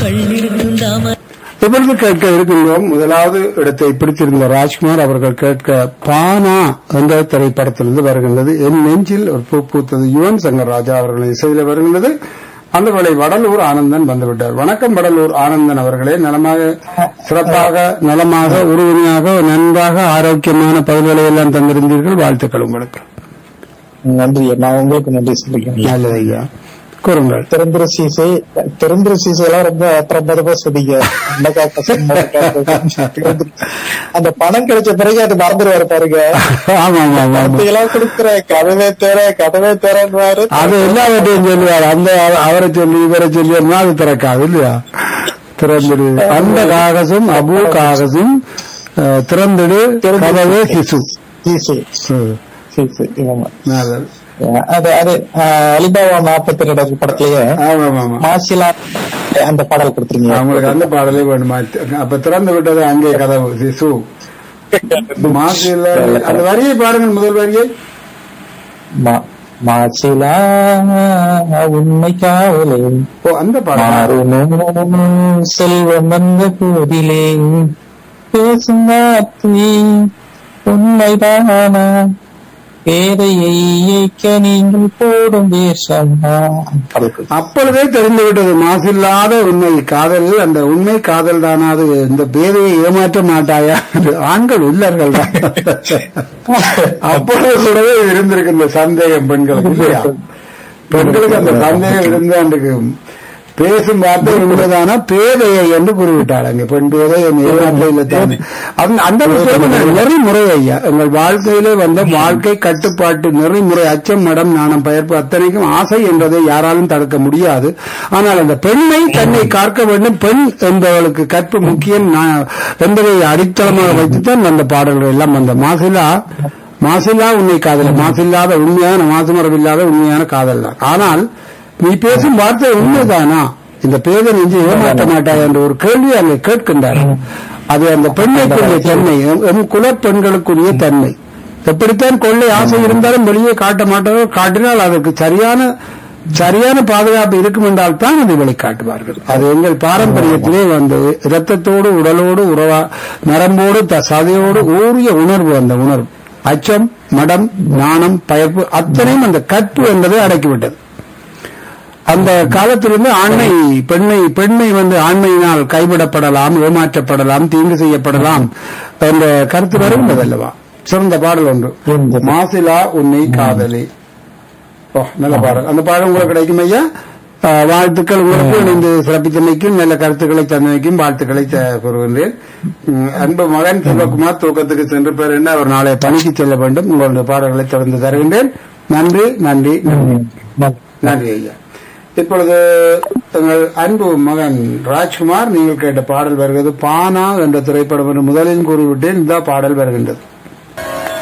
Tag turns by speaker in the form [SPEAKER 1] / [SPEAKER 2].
[SPEAKER 1] கள்ளிருக்கும் தாம
[SPEAKER 2] இப்பொழுது கேட்க இருக்கின்றோம் முதலாவது இடத்தை பிடித்திருந்த ராஜ்குமார் அவர்கள் கேட்க பானா என்ற திரைப்படத்திலிருந்து வருகின்றது என் நெஞ்சில் ஒரு பூ பூத்தது யுவன் சங்கர் ராஜா அவர்களின் இசையில் வருகின்றது அந்த வேளை வடலூர் ஆனந்தன் வந்துவிட்டார் வணக்கம் வடலூர் ஆனந்தன் அவர்களே நலமாக சிறப்பாக நலமாக உறுதுணையாக நன்றாக ஆரோக்கியமான பதில்களை எல்லாம் தந்திருந்தீர்கள் வாழ்த்துக்கள் உங்களுக்கு
[SPEAKER 3] நன்றி நான் உங்களுக்கு நன்றி சொல்லிக்கிறேன்
[SPEAKER 2] நல்லது ஐயா கூறுங்கள்
[SPEAKER 3] திறந்திர சீசை திறந்திர சீசை எல்லாம் ரொம்ப பிரபலமா சொன்னீங்க இந்த காக்க சொன்ன காக்க. திறந்திர- அந்த பணம் கிடைச்ச பிறகு அது மறந்துடுவாரு பாருங்க
[SPEAKER 2] ஆமா ஆமா ஆமா ஆமா
[SPEAKER 3] எல்லாம் கொடுக்குற கதவே தேர கதவே தேரன்வாரு
[SPEAKER 2] அது எல்லாவற்றையும் சொல்லுவார் அந்த அவரை சொல்லி இவரை சொல்லி அது திறக்காது இல்லையா திறந்துடு அந்த காகசும் அபு காகசும் அஹ், திறந்துடு கதவே ஹிசு
[SPEAKER 3] சீசை
[SPEAKER 2] ம்,
[SPEAKER 3] சீசை ஆமா
[SPEAKER 2] நல்லது.
[SPEAKER 3] அது அது அஹ், அலிபாபா நாற்பத்தி ரெண்டு படத்திலேயே
[SPEAKER 2] ஆமா ஆமா ஆமா
[SPEAKER 3] மாசிலா அந்த பாடல் கொடுத்துருங்க
[SPEAKER 2] அவங்களுக்கு அந்த பாடலே வேணுமா அப்ப திறந்து விட்டது அங்கே கதவு சிசு மாசில அந்த வரியை பாருங்கள் முதல் வரியை
[SPEAKER 3] மா- மாசிலா உண்மை காவலே
[SPEAKER 2] ஓ அந்த பாடல்
[SPEAKER 3] மாறுமோ செல்வம் வந்த போதிலே பேசும் வார்த்தை உண்மைதானா பேதையை இயக்க நீங்கள் போடும் வேஷமா
[SPEAKER 2] அப்பொழுதே தெரிந்து விட்டது மாசில்லாத உண்மை காதல் அந்த உண்மை காதல் தானா அது இந்த பேதையை ஏமாற்ற மாட்டாயா என்று ஆண்கள் உள்ளர்கள் தான் அப்பொழுது கூடவே இருந்திருக்கு இந்த சந்தேகம் பெண்களுக்கு இல்லையா பெண்களுக்கு அந்த சந்தேகம் இருந்து அன்றைக்கு பேசும் வார்த்தை உண்மைதானா பேதையை என்று கூறிவிட்டாள் அங்கே பெண் பேதை என் ஏமாற்றையில் தானே அந்த அந்த விஷயம் நெறிமுறை ஐயா எங்கள் வாழ்க்கையிலே வந்த வாழ்க்கை கட்டுப்பாட்டு நெறிமுறை அச்சம் மடம் நாணம் பெயர்ப்பு அத்தனைக்கும் ஆசை என்பதை யாராலும் தடுக்க முடியாது ஆனால் அந்த பெண்ணை தன்னை காக்க வேண்டும் பெண் என்பவளுக்கு கற்பு முக்கியம் நா- என்பதை அடித்தளமாக வைத்துத்தான் அந்த பாடல்கள் எல்லாம் வந்த மாசிலா மாசில்லா உண்மை காதல் மாசில்லாத உண்மையான மாசுமரமில்லாத உண்மையான காதல் தான் ஆனால் நீ பேசும் வார்த்தை உண்மைதானா இந்த பேதை நெஞ்சு ஏமாற்ற மாட்டாய் என்ற ஒரு கேள்வி அங்கே கேட்கின்றார் அது அந்த பெண்ணைக்குரிய தன்மை எம் எம் குலப்பெண்களுக்குரிய தன்மை எப்படித்தான் கொள்ளை ஆசை இருந்தாலும் வெளியே காட்ட மாட்டாரோ காட்டினால் அதற்கு சரியான சரியான பாதுகாப்பு இருக்கும் என்றால் தான் அதை வெளிக்காட்டுவார்கள் அது எங்கள் பாரம்பரியத்திலே வந்து இரத்தத்தோடு உடலோடு உறவா நரம்போடு த- சதையோடு ஊறிய உணர்வு அந்த உணர்வு அச்சம் மடம் நாணம் பயப்பு அத்தனையும் அந்த கற்பு என்பதை அடக்கிவிட்டது அந்த காலத்திலிருந்து ஆண்மை பெண்ணை பெண்ணை வந்து ஆண்மையினால் கைவிடப்படலாம் ஏமாற்றப்படலாம் தீங்கு செய்யப்படலாம் என்ற கருத்து வருகின்றது அல்லவா சிறந்த பாடல் ஒன்று
[SPEAKER 3] இருந்தது.
[SPEAKER 2] மாசிலா உன்னை காதலி ஓ நல்ல பாடல் அந்த பாடல் உங்களுக்கு கிடைக்கும் ஐயா ஆஹ், வாழ்த்துக்கள் உங்களுக்கு இணைந்து சிறப்பித்தமைக்கும் நல்ல கருத்துக்களை தந்தமைக்கும் வாழ்த்துக்களை த- கூறுகின்றேன் உம், அன்பு மகன் செல்வகுமார் தூக்கத்துக்கு சென்று பேர் என்ன அவர் நாளை பணிக்கு செல்ல வேண்டும் உங்களுடைய பாடல்களை தொடர்ந்து தருகின்றேன் நன்றி நன்றி நன்றி நன்றி ஐயா இப்பொழுது எங்கள் அன்பு மகன் ராஜ்குமார் நீங்கள் கேட்ட பாடல் வருகிறது பானா என்ற திரைப்படம் என்று முதலில் கூறிவிட்டேன் இந்த பாடல் வருகின்றது